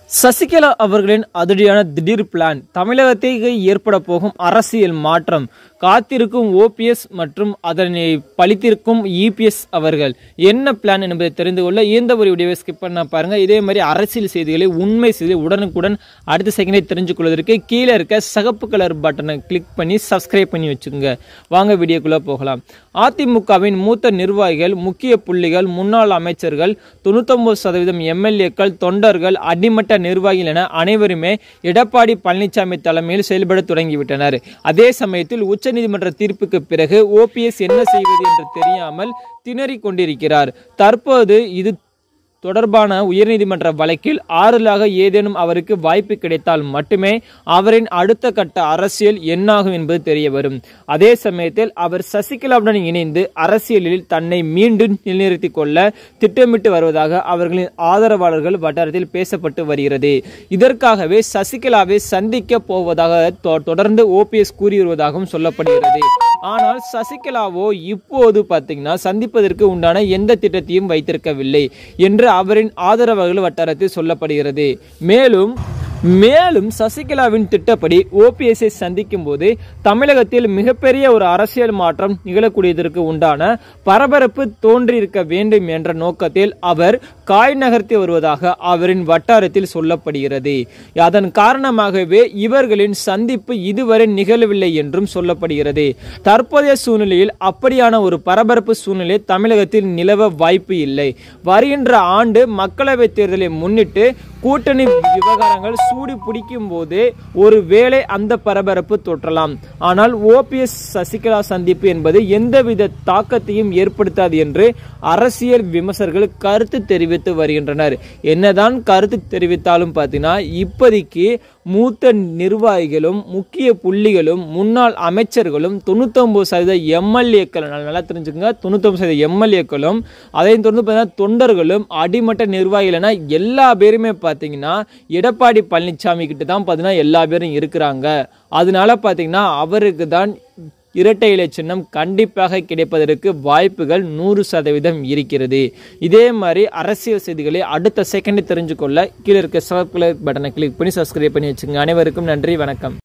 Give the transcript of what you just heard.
சசிகலா அவர்களின் அதிரடியான திடீர் பிளான் தமிழகத்தை ஏற்பட போகும் அரசியல் மாற்றம் காத்திருக்கும் ஓபிஎஸ் மற்றும் அதனை பழித்திருக்கும் இபிஎஸ் அவர்கள் என்ன பிளான் என்பதை தெரிந்து கொள்ள இந்த ஒரு வீடியோவை ஸ்கிப் பண்ண பாருங்க இதே மாதிரி அரசியல் செய்திகளை உண்மை செய்தி உடனுக்குடன் அடுத்த செகண்டை தெரிஞ்சு கொள்வதற்கு கீழே இருக்க சகப்பு கலர் பட்டனை கிளிக் பண்ணி சப்ஸ்கிரைப் பண்ணி வச்சுக்கோங்க வாங்க வீடியோக்குள்ள போகலாம் அதிமுகவின் மூத்த நிர்வாகிகள் முக்கிய புள்ளிகள் முன்னாள் அமைச்சர்கள் தொண்ணூத்தொன்பது சதவீதம் எம்எல்ஏக்கள் தொண்டர்கள் அடிமட்ட நிர்வாகிகள் என அனைவருமே எடப்பாடி பழனிசாமி தலைமையில் செயல்பட தொடங்கிவிட்டனர் அதே சமயத்தில் உச்சநீதிமன்ற தீர்ப்புக்கு பிறகு ஓபிஎஸ் என்ன செய்வது என்று தெரியாமல் திணறிக் கொண்டிருக்கிறார் தற்போது இது தொடர்பான உயர்நீதிமன்ற வழக்கில் ஆறுதலாக ஏதேனும் அவருக்கு வாய்ப்பு கிடைத்தால் மட்டுமே அவரின் அடுத்த கட்ட அரசியல் என்னாகும் என்பது தெரிய வரும் அதே சமயத்தில் அவர் சசிகலாவுடன் இணைந்து அரசியலில் தன்னை மீண்டும் நிலைநிறுத்திக் கொள்ள திட்டமிட்டு வருவதாக அவர்களின் ஆதரவாளர்கள் வட்டாரத்தில் பேசப்பட்டு வருகிறது இதற்காகவே சசிகலாவை சந்திக்க போவதாக தொ- தொடர்ந்து ஓபிஎஸ் கூறி வருவதாகவும் சொல்லப்படுகிறது ஆனால் சசிகலாவோ இப்போது பார்த்தீங்கன்னா சந்திப்பதற்கு உண்டான எந்த திட்டத்தையும் வைத்திருக்கவில்லை என்று அவரின் ஆதரவாளர்கள் வட்டாரத்தில் சொல்லப்படுகிறது மேலும் மேலும் சசிகலாவின் திட்டப்படி ஓபிஎஸ்ஐ சந்திக்கும் போது தமிழகத்தில் மிகப்பெரிய ஒரு அரசியல் மாற்றம் நிகழக்கூடியதற்கு உண்டான பரபரப்பு தோன்றியிருக்க வேண்டும் என்ற நோக்கத்தில் அவர் காய் நகர்த்தி வருவதாக அவரின் வட்டாரத்தில் சொல்லப்படுகிறது அதன் காரணமாகவே இவர்களின் சந்திப்பு இதுவரை நிகழவில்லை என்றும் சொல்லப்படுகிறது தற்போதைய சூழ்நிலையில் அப்படியான ஒரு பரபரப்பு சூழ்நிலை தமிழகத்தில் நிலவ வாய்ப்பு இல்லை வருகின்ற ஆண்டு மக்களவைத் தேர்தலை முன்னிட்டு கூட்டணி விவகாரங்கள் சூடு பிடிக்கும் போது ஒரு வேளை அந்த பரபரப்பு தொற்றலாம் ஆனால் ஓபிஎஸ் சசிகலா சந்திப்பு என்பது எந்தவித தாக்கத்தையும் ஏற்படுத்தாது என்று அரசியல் விமர்சகர்கள் கருத்து தெரிவித்து வருகின்றனர் என்னதான் கருத்து தெரிவித்தாலும் பார்த்தீங்கன்னா இப்போதைக்கு மூத்த நிர்வாகிகளும் முக்கிய புள்ளிகளும் முன்னாள் அமைச்சர்களும் தொண்ணூத்தொன்பது சதவீத எம்எல்ஏக்கள் நல்லா தெரிஞ்சுக்கோங்க தொண்ணூத்தொன்பது சதவீத எம்எல்ஏக்களும் அதையும் தொடர்ந்து பார்த்தீங்கன்னா தொண்டர்களும் அடிமட்ட நிர்வாகிகள் என எல்லா பேருமே பார்த்தீங்கன்னா எடப்பாடி பழனிசாமி கிட்ட தான் பார்த்தீங்கன்னா எல்லா பேரும் இருக்கிறாங்க அதனால பார்த்தீங்கன்னா அவருக்கு தான் இரட்டை இலை சின்னம் கண்டிப்பாக கிடைப்பதற்கு வாய்ப்புகள் நூறு சதவீதம் இருக்கிறது இதே மாதிரி அரசியல் செய்திகளை அடுத்த செகண்ட் தெரிஞ்சுக்கொள்ள கீழே இருக்க சப்ஸ்கிரைப் பட்டனை கிளிக் பண்ணி சப்ஸ்கிரைப் பண்ணி வச்சுங்க அனைவருக்கும் நன்றி வணக்கம்